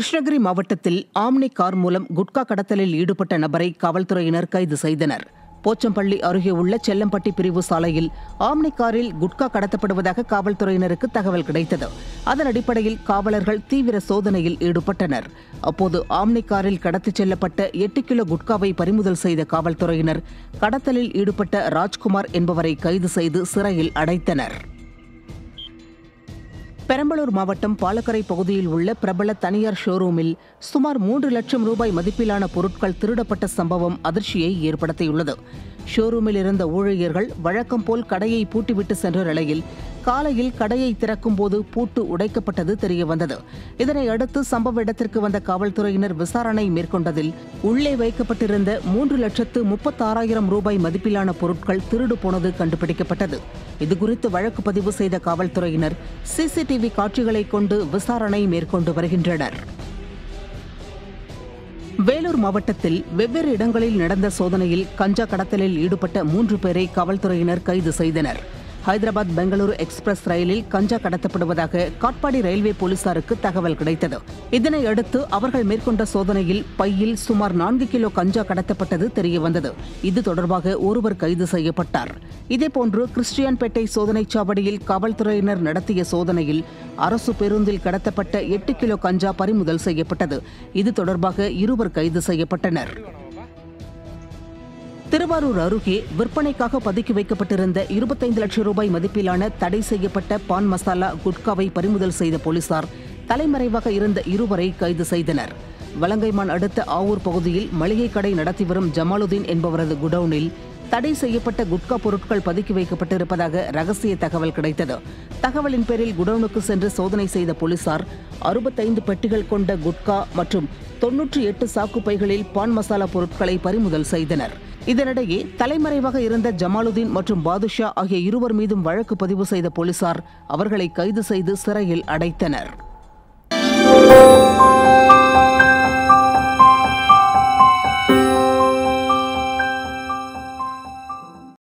கிருஷ்ணகிரி மாவட்டத்தில் omni car மூலம் குட்கா கடத்தலில் ஈடுபட்ட நபரை காவல்துறையினர் கைது செய்தனர் போச்சம்பள்ளி அருகே உள்ள செல்லம்பட்டி பிரிவு சாலையில் ஆம்னி காரில் குட்கா கடத்தப்படுவதாக காவல்துறையினருக்கு தகவல் கிடைத்தது அதன் அடிப்படையில் காவலர்கள் தீவிர சோதனையில் ஈடுபட்டனர் அப்போது ஆம்னி காரில் கடத்திச் செல்லப்பட்ட எட்டு கிலோ குட்காவை பறிமுதல் செய்த காவல்துறையினர் கடத்தலில் ஈடுபட்ட ராஜ்குமார் என்பவரை கைது செய்து சிறையில் அடைத்தனர் பெரம்பலூர் மாவட்டம் பாலக்கரை பகுதியில் உள்ள பிரபல தனியார் ஷோரூமில் சுமார் மூன்று லட்சம் ரூபாய் மதிப்பிலான பொருட்கள் திருடப்பட்ட சம்பவம் அதிர்ச்சியை ஏற்படுத்தியுள்ளது ஷோரூமில் இருந்த ஊழியர்கள் வழக்கம் போல் கடையை பூட்டிவிட்டு சென்ற நிலையில் காலையில் கடையை திறக்கும் போது பூட்டு உடைக்கப்பட்டது தெரியவந்தது இதனை அடுத்து சம்பவ இடத்திற்கு வந்த காவல்துறையினர் விசாரணை மேற்கொண்டதில் உள்ளே வைக்கப்பட்டிருந்த மூன்று லட்சத்து முப்பத்தாறாயிரம் ரூபாய் மதிப்பிலான பொருட்கள் திருடு போனது கண்டுபிடிக்கப்பட்டது இதுகுறித்து வழக்கு பதிவு செய்த காவல்துறையினர் சிசிடிவி காட்சிகளை கொண்டு விசாரணை மேற்கொண்டு வருகின்றனர் வேலூர் மாவட்டத்தில் வெவ்வேறு இடங்களில் நடந்த சோதனையில் கஞ்சா கடத்தலில் ஈடுபட்ட மூன்று பேரை காவல்துறையினர் கைது செய்தனர் ஹைதராபாத் பெங்களூரு எக்ஸ்பிரஸ் ரயிலில் கஞ்சா கடத்தப்படுவதாக காட்பாடி ரயில்வே போலீசாருக்கு தகவல் கிடைத்தது இதனை அடுத்து அவர்கள் மேற்கொண்ட சோதனையில் பையில் சுமார் நான்கு கிலோ கஞ்சா கடத்தப்பட்டது தெரியவந்தது இது தொடர்பாக ஒருவர் கைது செய்யப்பட்டார் இதேபோன்று கிறிஸ்டியான்பேட்டை சோதனைச் சாவடியில் காவல்துறையினர் நடத்திய சோதனையில் அரசு பேருந்தில் கடத்தப்பட்ட எட்டு கிலோ கஞ்சா பறிமுதல் செய்யப்பட்டது இது தொடர்பாக இருவர் கைது செய்யப்பட்டனர் திருவாரூர் அருகே விற்பனைக்காக பதுக்கி வைக்கப்பட்டிருந்த இருபத்தைந்து லட்சம் ரூபாய் மதிப்பிலான தடை செய்யப்பட்ட பான் மசாலா குட்காவை பறிமுதல் செய்த போலீசார் தலைமறைவாக இருந்த இருவரை கைது செய்தனர் வலங்கைமான் அடுத்த ஆவூர் பகுதியில் மளிகை கடை நடத்தி வரும் ஜமாலுதீன் என்பவரது குடவுனில் தடை செய்யப்பட்ட குட்கா பொருட்கள் பதுக்கி வைக்கப்பட்டிருப்பதாக ரகசிய தகவல் கிடைத்தது தகவலின் பேரில் குடவுனுக்கு சென்று சோதனை செய்த போலீசார் அறுபத்தைந்து பெட்டிகள் கொண்ட குட்கா மற்றும் தொன்னூற்றி எட்டு சாக்கு பைகளில் பான் மசாலா பொருட்களை பறிமுதல் செய்தனர் இதனிடையே தலைமறைவாக இருந்த ஜமாலுதீன் மற்றும் பாதுஷா ஆகிய இருவர் மீதும் வழக்கு பதிவு செய்த போலீசார் அவர்களை கைது செய்து சிறையில் அடைத்தனர்